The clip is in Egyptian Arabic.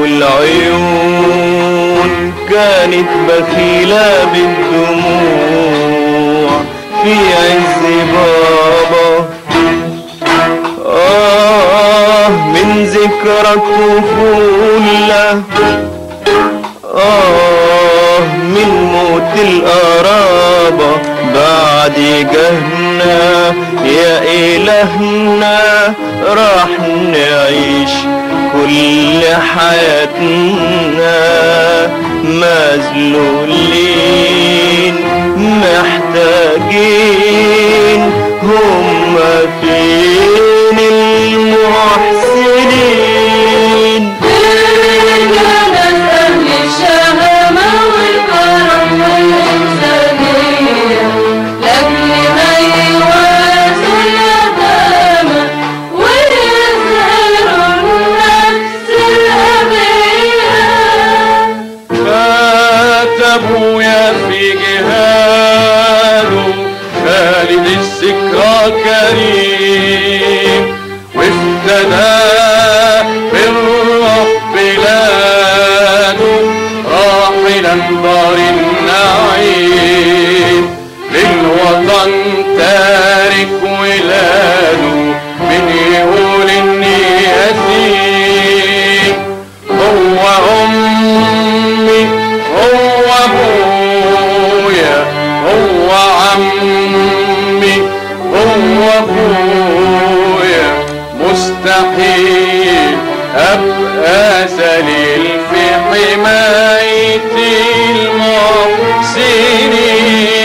والعيون كانت بخيلة بالدموع في عز بابا آه من ذكرى الطفولة آه من موت القرابة بعد جهنا يا إلهنا راح نعيش كل حياتنا مذلولين محتاجين هم فين المحسنين مات ابويا في جهاده خالد الذكرى كريم وافتدى بالروح بلاده راحلا دار النعيم للوطن تارك ولاده من يقول اني يتيم هو امي هو ابويا هو عمي هو اخويا مستحيل ابقى ذليل في حماية المحسنين